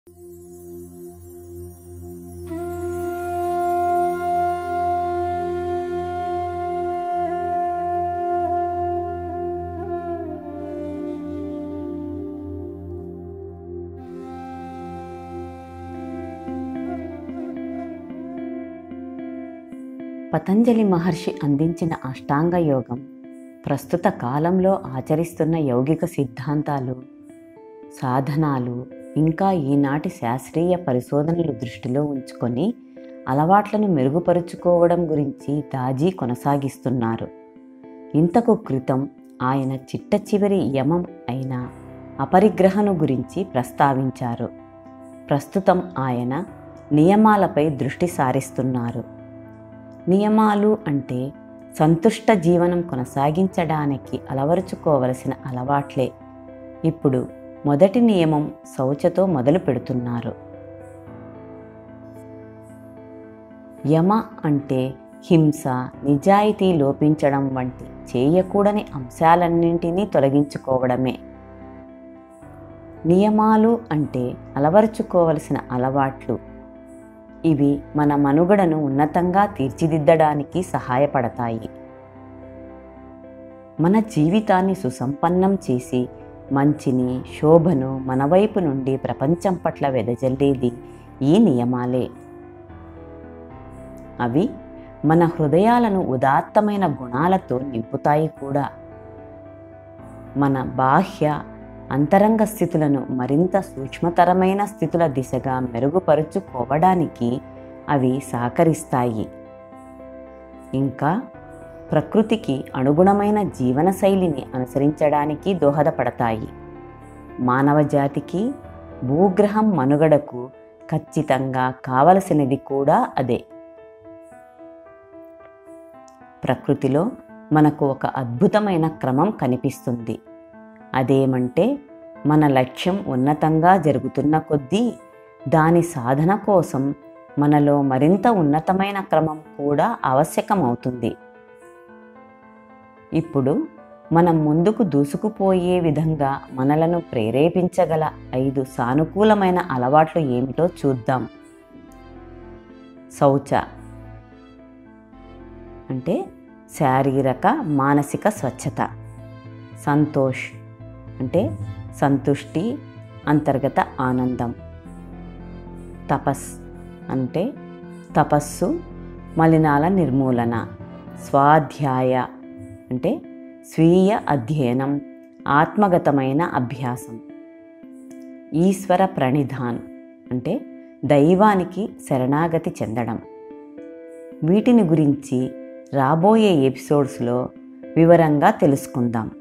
పతంజలి మహర్షి అందించిన అష్టాంగ యోగం ప్రస్తుత కాలంలో ఆచరిస్తున్న యౌగిక సిద్ధాంతాలు సాధనాలు ఇంకా ఈనాటి శాస్త్రీయ పరిశోధనలు దృష్టిలో ఉంచుకొని అలవాట్లను మెరుగుపరుచుకోవడం గురించి దాజీ కొనసాగిస్తున్నారు ఇంతకు క్రితం ఆయన చిట్ట చివరి యమం అయిన అపరిగ్రహను గురించి ప్రస్తావించారు ప్రస్తుతం ఆయన నియమాలపై దృష్టి సారిస్తున్నారు నియమాలు అంటే సంతుష్ట జీవనం కొనసాగించడానికి అలవరుచుకోవలసిన అలవాట్లే ఇప్పుడు మొదటి నియమం శౌచతో మొదలు పెడుతున్నారు యమ అంటే హింస నిజాయితీ లోపించడం వంటి చేయకూడని అంశాలన్నింటినీ తొలగించుకోవడమే నియమాలు అంటే అలవరుచుకోవలసిన అలవాట్లు ఇవి మన మనుగడను ఉన్నతంగా తీర్చిదిద్దడానికి సహాయపడతాయి మన జీవితాన్ని సుసంపన్నం చేసి మంచిని శోభను మన వైపు నుండి ప్రపంచం పట్ల వెదజల్లేది ఈ నియమాలే అవి మన హృదయాలను ఉదాత్తమైన గుణాలతో నింపుతాయి కూడా మన బాహ్య అంతరంగ స్థితులను మరింత సూక్ష్మతరమైన స్థితుల దిశగా మెరుగుపరుచుకోవడానికి అవి సహకరిస్తాయి ఇంకా ప్రకృతికి అనుగుణమైన జీవనశైలిని అనుసరించడానికి దోహదపడతాయి మానవ జాతికి భూగ్రహం మనుగడకు ఖచ్చితంగా కావలసినది కూడా అదే ప్రకృతిలో మనకు ఒక అద్భుతమైన క్రమం కనిపిస్తుంది అదేమంటే మన లక్ష్యం ఉన్నతంగా జరుగుతున్న కొద్దీ దాని సాధన కోసం మనలో మరింత ఉన్నతమైన క్రమం కూడా ఆవశ్యకమవుతుంది ఇప్పుడు మనం ముందుకు దూసుకుపోయే విధంగా మనలను ప్రేరేపించగల ఐదు సానుకూలమైన అలవాట్లు ఏమిటో చూద్దాం శౌచ అంటే శారీరక మానసిక స్వచ్ఛత సంతోష్ అంటే సంతుష్టి అంతర్గత ఆనందం తపస్ అంటే తపస్సు మలినాల నిర్మూలన స్వాధ్యాయ అంటే స్వీయ అధ్యయనం ఆత్మగతమైన అభ్యాసం ఈశ్వర ప్రణిధాన్ అంటే దైవానికి శరణాగతి చెందడం వీటిని గురించి రాబోయే ఎపిసోడ్స్లో వివరంగా తెలుసుకుందాం